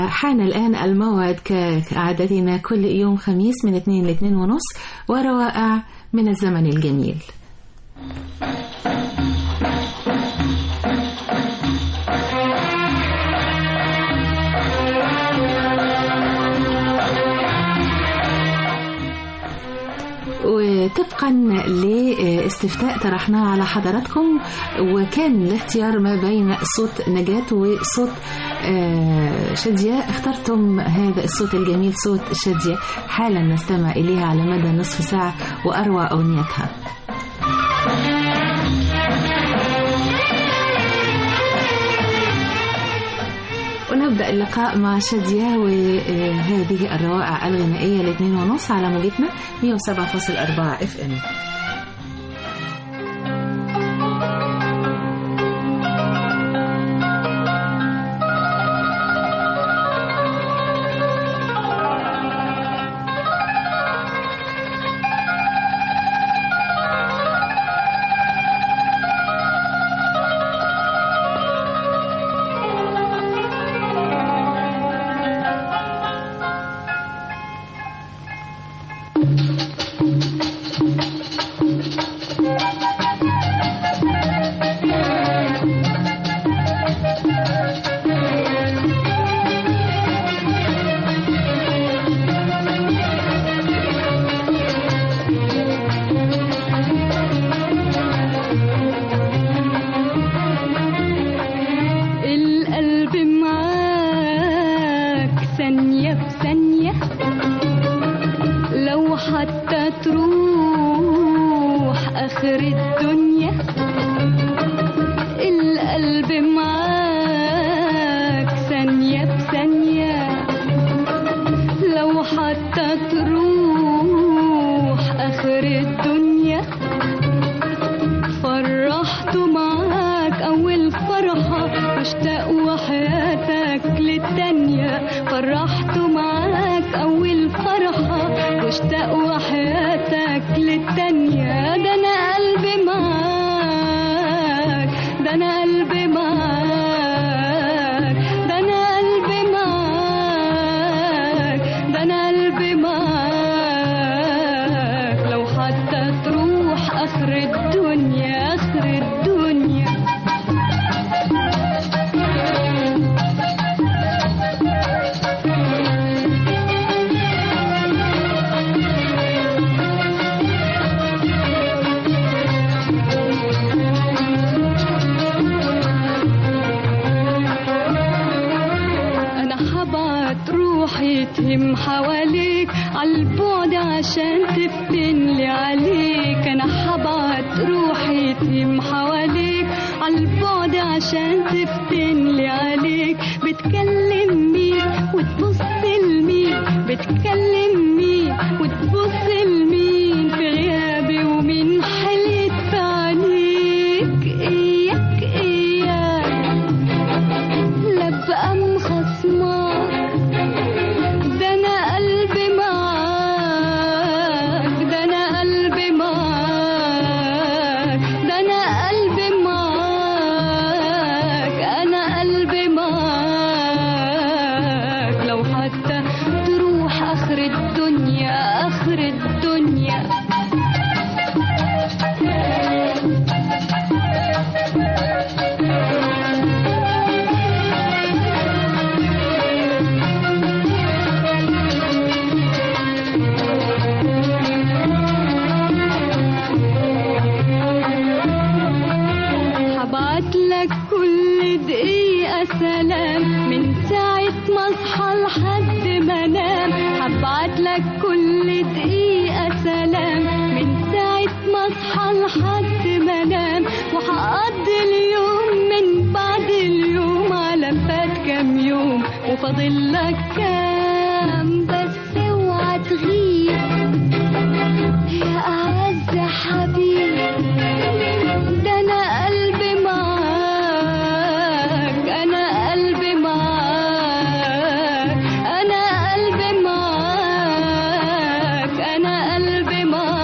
وحان الآن الموعد كعادتنا كل يوم خميس من 2 ل 2 ونص وروائع من الزمن الجميل وطبقا لاستفتاء طرحناه على حضراتكم وكان الاختيار ما بين صوت نجاة وصوت آه، شادية اخترتم هذا الصوت الجميل صوت شادية حالا نستمع إليها على مدى نصف ساعة وأروع أغنيتها ونبدأ اللقاء مع شادية وهذه الروائع الغنائية الاثنين ونص على موجتنا 107.4 اف ام القلب معاك ثانية بثانية لو حتى تروح آخر الدنيا القلب معاك ثانية بثانية لو حتى تروح آخر الدنيا فرحت معاك أول فرحة مشتاق وحياتك للتانية فرحت معاك أول فرحة مشتاق وحياتك للتانية ده أنا قلبي معاك ده أنا قلبي معاك ده أنا قلبي معاك ده أنا قلبي معاك لو حتى تروح آخر الدنيا آخر الدنيا انا حبعت روحي تهم حواليك عالبعد عشان تفتن لي عليك انا حبعت روحي تهم حواليك عالبعد عشان تفتن لي عليك بتكلم مين وتبص لمين بتكلم مين وتبص لمين في غيابي ومين حليت في عليك اياك اياك لا بقى مخصمك ده انا قلبي معاك ده انا قلبي معاك ده انا قلبي معاك انا قلبي معاك لو حتى تروح اخر الدنيا اخر الدنيا هبعت لك كل دقيقة سلام من ساعة ما اصحى لحد ما انام هبعت لك كل دقيقة سلام من ساعة ما اصحى لحد ما انام وهقضي اليوم من بعد اليوم على فات كام يوم وفاضل لك كام بس اوعى تغيب يا أعز حبيب ده أنا قلبي معاك أنا قلبي معاك أنا قلبي معاك أنا قلبي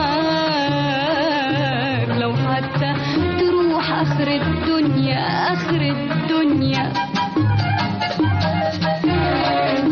معاك لو حتى تروح آخر الدنيا آخر الدنيا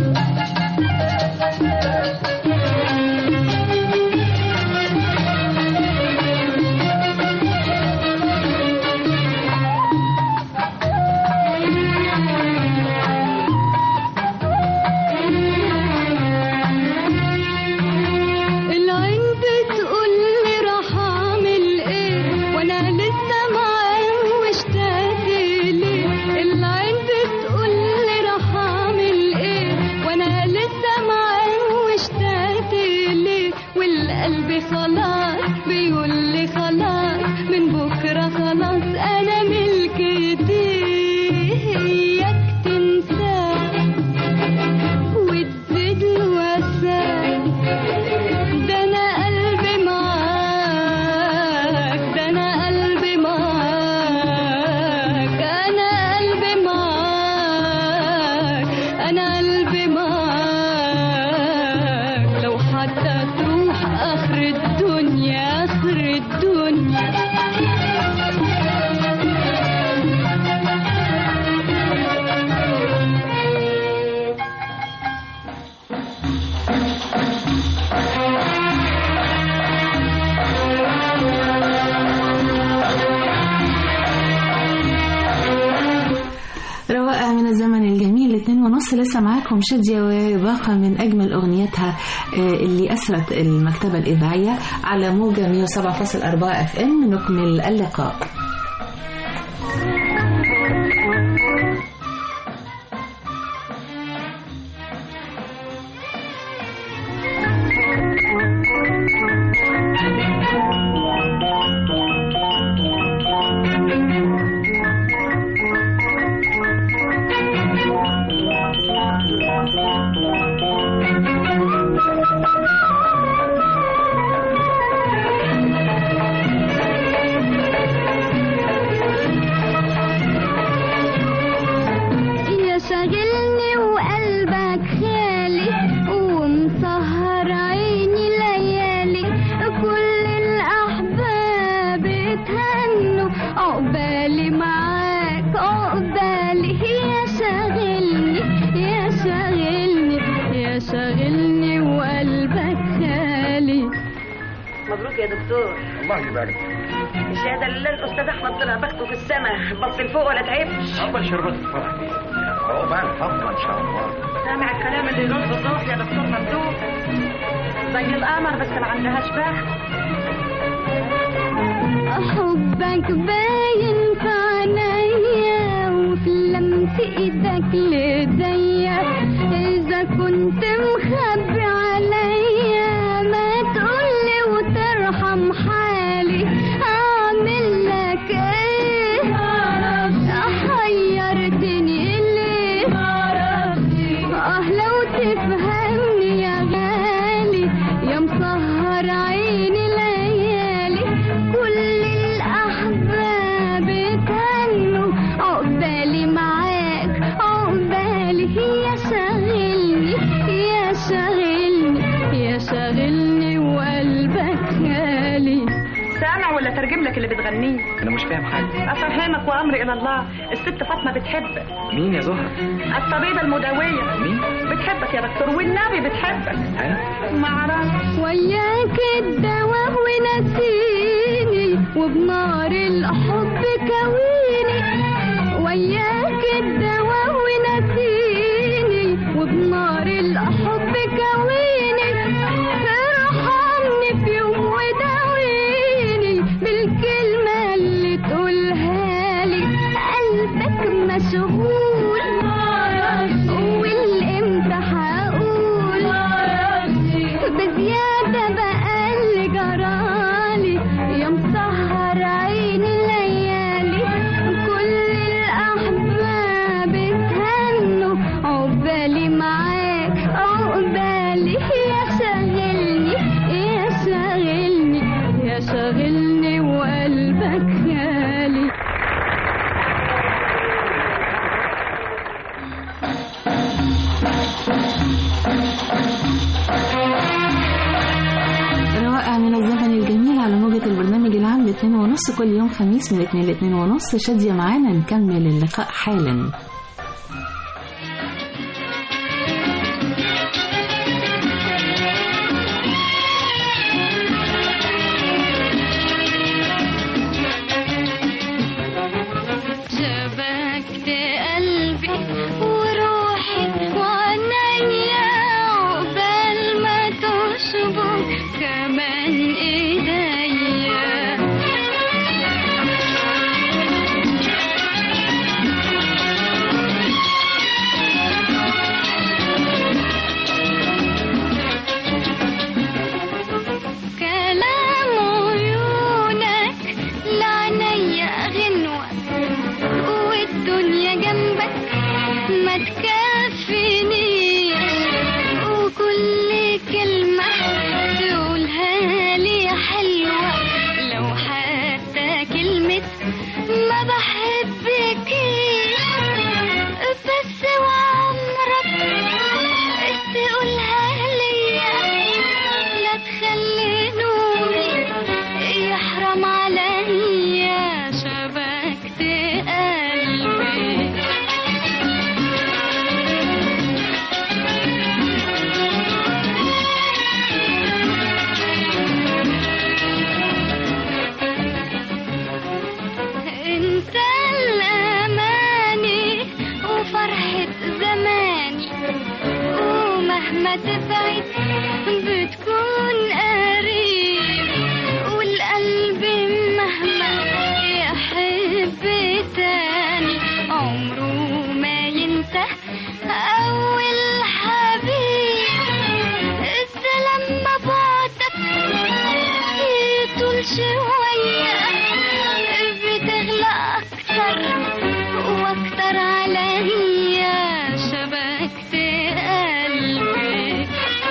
ونص لسه معاكم شادية وباقة من أجمل أغنياتها آه، اللي أسرت المكتبة الإذاعية على موجة 107.4 اف ام نكمل اللقاء يا شاغلني وقلبك خالي ومسهر عيني ليالي كل الأحباب اتهنوا عقبالي معاك عقبالي يا شاغلني يا شاغلني يا شاغلني وقلبك خالي مبروك يا دكتور الله يبارك الشهاده لله الاستاذ احمد طلع بخته في السماء بص لفوق ولا تعبش أول شربت الفرح دي عقبال حظنا إن شاء الله سامع الكلام اللي يرد الروح يا دكتور ممدوح زي القمر بس ما عندهاش بخت حبك باين في عينيا وفي لمس ايدك ليديا اذا كنت مخبي عليا ما تقولي وترحم حالي اعمل لك ايه حيرتني ليه اه لو تفهمني يا غالي يا مسهر عيني ليالي كل الاحباب اتهنوا عقبالي معاك عقبالي يا شاغلني يا شاغلني يا شاغلني وقلبك غالي سامع ولا ترجم لك اللي بتغنيه أنا مش فاهم حاجة افهمك وامري الى الله الست فاطمه بتحبك مين يا زهرة؟ الطبيبه المداويه مين؟ بتحبك يا دكتور والنبي بتحبك أنا؟ ما اعرفش وياك الدواء ونسيني وبنار الحب كويني وياك الدواء ونسيني وبنار الحب كويني ارحمني في يوم وداويني بالكلمة اللي تقولها لي قلبك مشغول والامتى هقول بزيادة بقى اللي جرالي يا مسهر عيني ليالي كل الأحباب اتهنوا عقبالي معاك عقبالي يا شاغلني يا شاغلني يا شاغلني وقلبك غالي روائع من الزمن الجميل على موجة البرنامج العام لاثنين ونص كل يوم خميس من اثنين لاثنين ونص شادية معانا نكمل اللقاء حالا شبكت قلبي وروحي وعينيا عقبال ما تشبك كمان ايديا لما تبعد بتكون قريب والقلب مهما يحب تاني عمره ما ينسى أول حبيب إذا لما بعدك يطول شوية بتغلى أكتر وأكتر عليا شبكت قلبي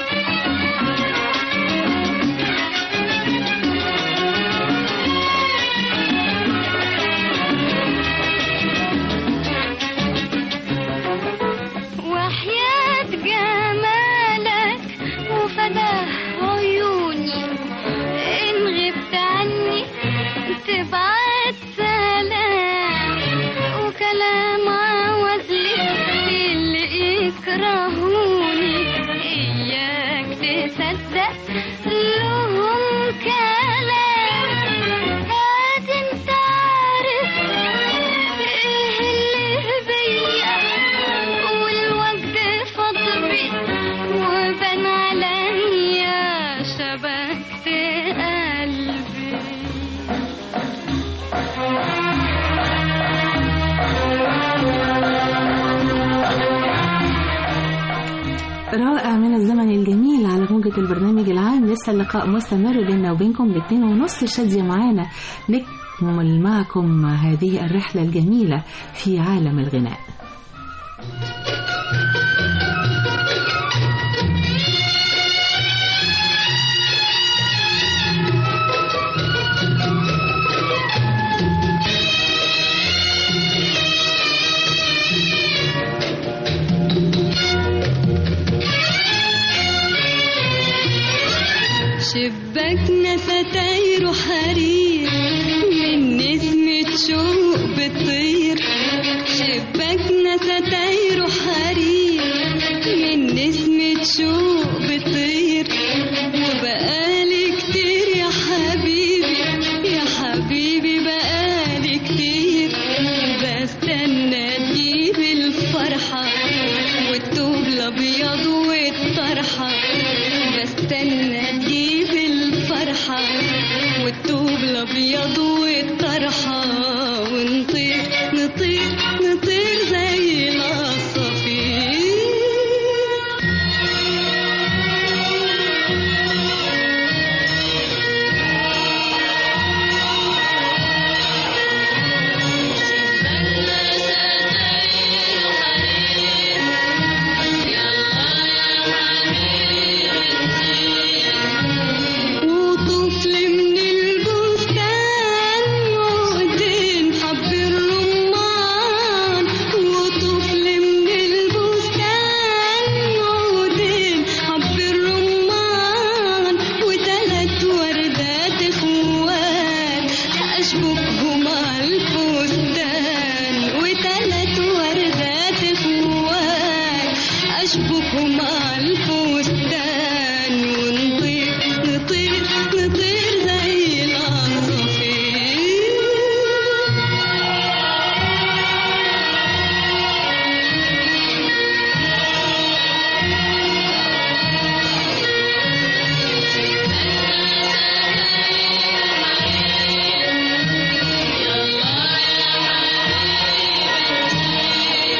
وحياة جمالك وفداه عيوني إن غبت عني تبعت سلام وكلام عوزلي اللي يكرهوني إياك تصدق لهم كلام هاد انت عارف ايه اللي بيا والوقت فضبي وبان عليا شبكت قلبي رائع من الزمن الجميل على موجة البرنامج العام لسه اللقاء مستمر بيننا وبينكم الاثنين ونص شادية معانا نكمل معكم هذه الرحلة الجميلة في عالم الغناء شباكنا ستاير حرير من نسمة شوق بتطير شباكنا ستاير حرير من نسمة شوق بتطير وبقالي كتير يا حبيبي يا حبيبي بقالي كتير بستنى تجيب الفرحة والثوب الأبيض والطرحة بستنى تجيب الفرحة والثوب الأبيض والطرحة ونطير نطير نطير زي العصافير وطفل من البستان عقدين حب الرمان وطفل من البستان عقدين حب الرمان وتلات وردات اخوات اشبكهم على الفستان وتلات وردات اخوات اشبكهم على الفستان ونطير نطير نطير زي العصافير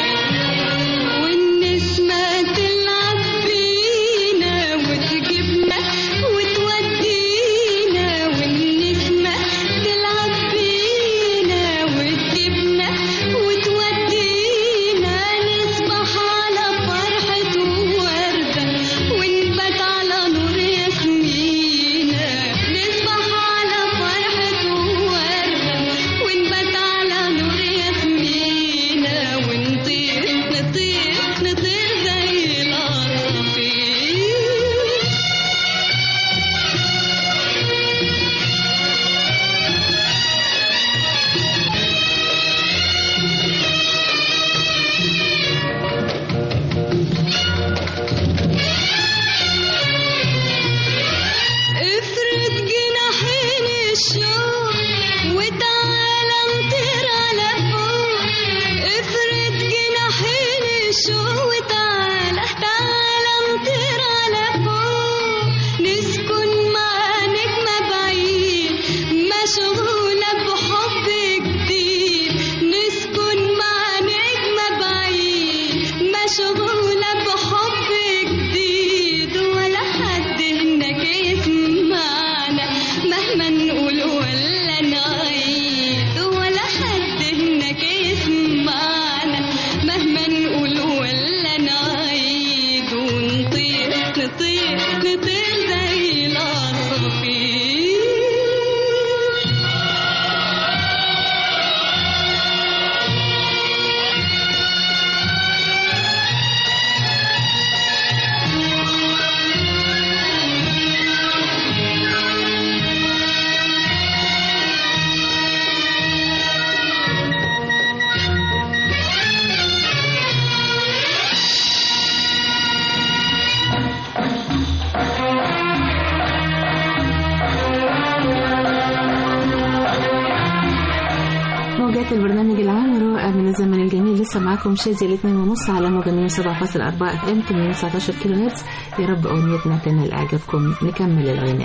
والنسمة تلعب بينا وتجيبنا تحيات البرنامج العام ورائع من الزمن الجميل لسه معاكم شادي الاثنين ونص على موجة 107.4 اف ام 819 كيلو هرتز يا رب امنيتنا تنال اعجابكم نكمل الغناء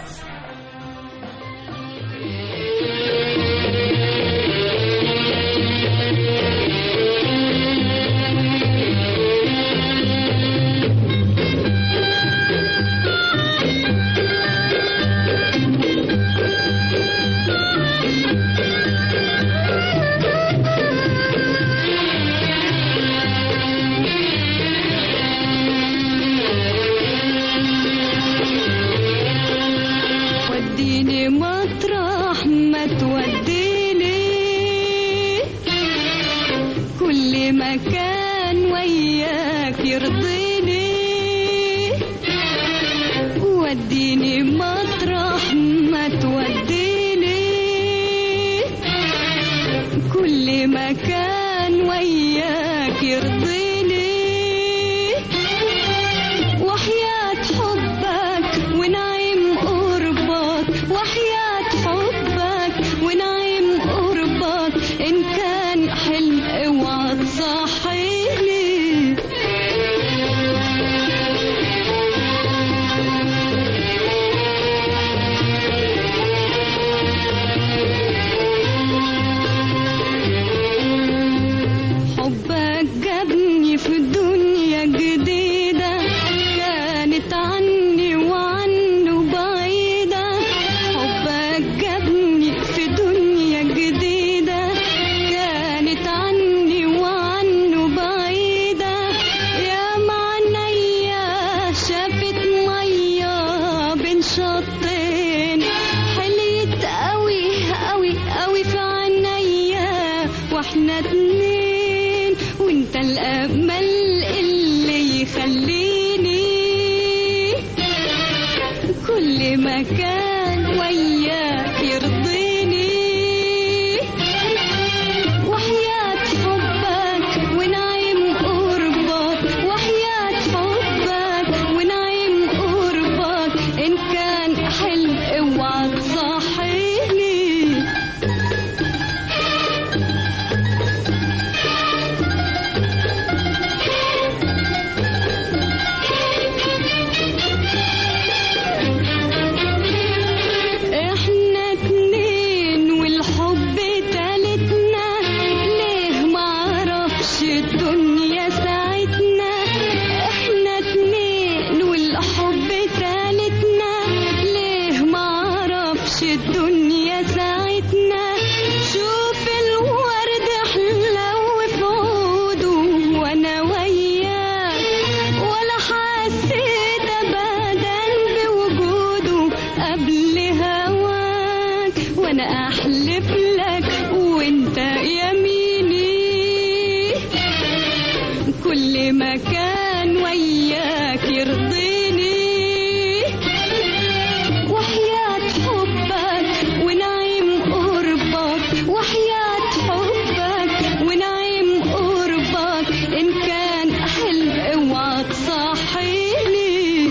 وديني مطرح ما توديني كل مكان وياك يرضيني وديني مطرح ما توديني كل مكان وياك يرضيني وحياة حبك ونعيم قربك وحياة حبك ونعيم قربك إن كان حلم اوعى تصحيني حبك جابني في دنيا جديدة كانت عني وعنه بعيدة حبك جابني في دنيا جديدة كانت عني وعنه بعيدة يا معنيا شافت مية بين شطين حليت قوي قوي قوي في عينيا واحنا اتنين وانت الامل اللي يخليني كل مكان وياك يرضيني وحياة حبك ونعيم قربك وحياة حبك ونعيم قربك إن كان حلم اوعى تصحيني احنا اتنين والحب تالتنا ليه معرفش الدنيا ساعتنا احنا اتنين والحب تالتنا ليه معرفش الدنيا ساعتنا شوف الورد حلو في عوده وانا وياك ولا حسيت ابدا بوجوده قبل هواك وانا احلف لك وانت يميني كل مكان وياك يرضيني وحياة حبك ونعيم قربك وحياة حبك ونعيم قربك إن كان حلم اوعى تصحيني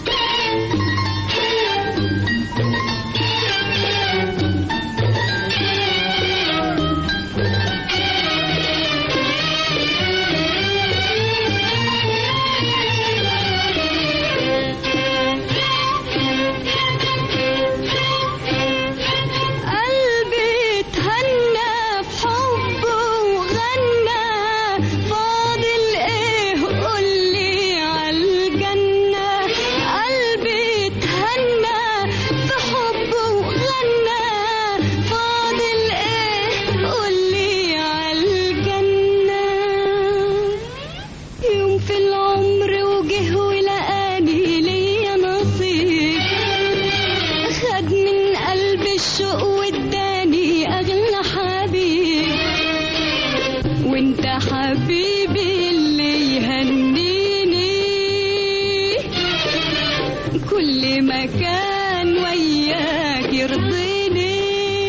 قلبي اتهنى في حبه وغنى فاضل ايه قولي عالجنة قلبي اتهنى في حبه وغنى فاضل ايه قولي عالجنة يوم في العمر وجه ولقاني ليا نصيب خد من قلب الشوق واداني اغلى حبيب وانت حبيبي اللي يهنيني كل مكان وياك يرضيني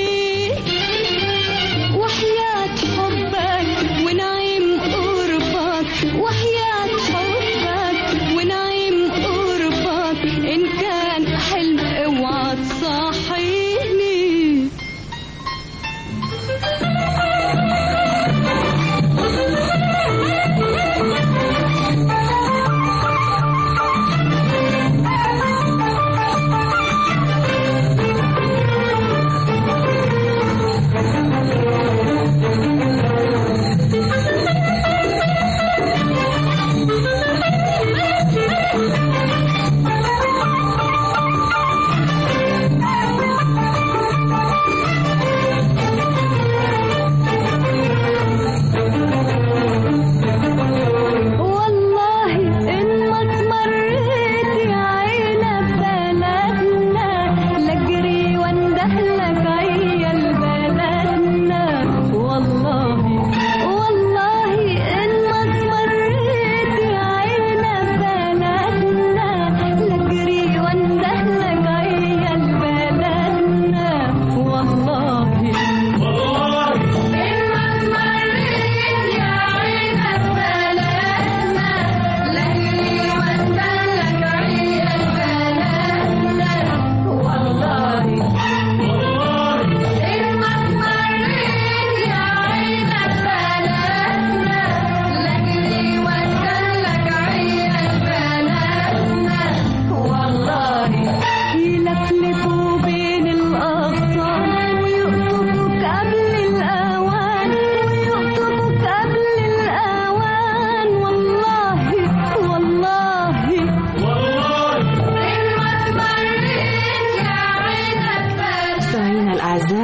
وحياة حبك ونعيم قربك وحياة حبك ونعيم قربك إن كان حلم اوعى تصحيني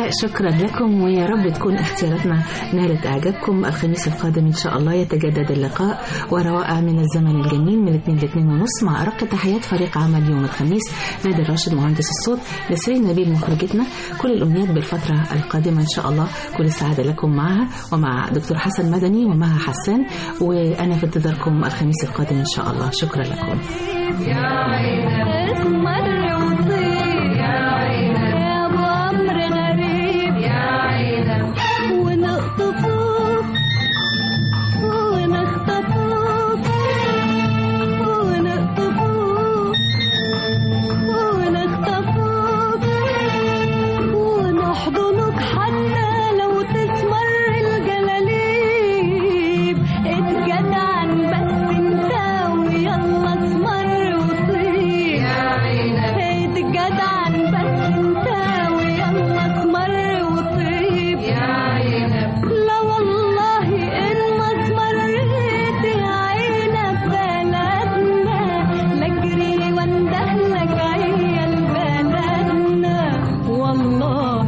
شكرا لكم ويا رب تكون اختياراتنا نالت اعجابكم الخميس القادم ان شاء الله يتجدد اللقاء وروائع من الزمن الجميل من الاثنين لاثنين ونص مع ارق تحيات فريق عمل يوم الخميس نادر راشد مهندس الصوت نسرين نبيل مخرجتنا كل الامنيات بالفتره القادمه ان شاء الله كل السعاده لكم معها ومع دكتور حسن مدني ومها حسان وانا في انتظاركم الخميس القادم ان شاء الله شكرا لكم اسمر وطير يا ابو امر غريب ونقطفوك ونخطفوك ونقطفوك ونخطفوك ونحضنك حتى لو تسمر الجلاليب اتجدعن بس انت ويلا اسمر وطير اتجدعن بس انت ويلا اسمر وطيب لا والله ان ما اسمريت يا عينا ببلدنا لاجري واندهلك عيال بلدنا والله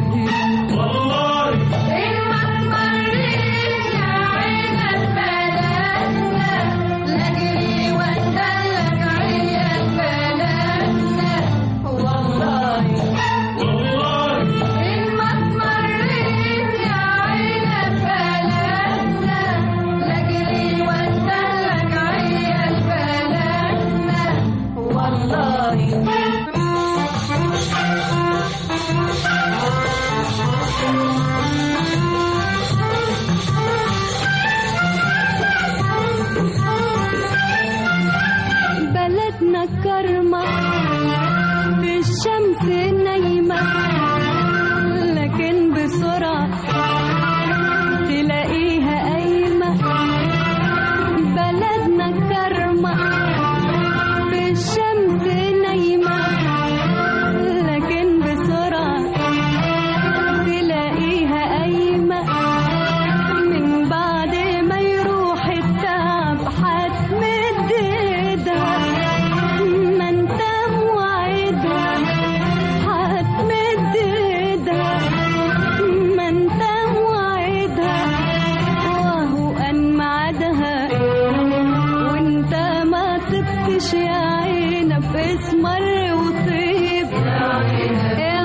بلدنا كرمة في الشمس نايمة لكن بسرعة تلاقيها قايمة بلدنا كرمة في الشمس نايمة لكن بسرعة تلاقيها قايمة من بعد ما يروح التعب هتمد ايدها ما انت موعدها هتمد ايدها ما انت موعدها وهو ان ميعادها وانت ما طبتش يا عينب اسمر وطيب يا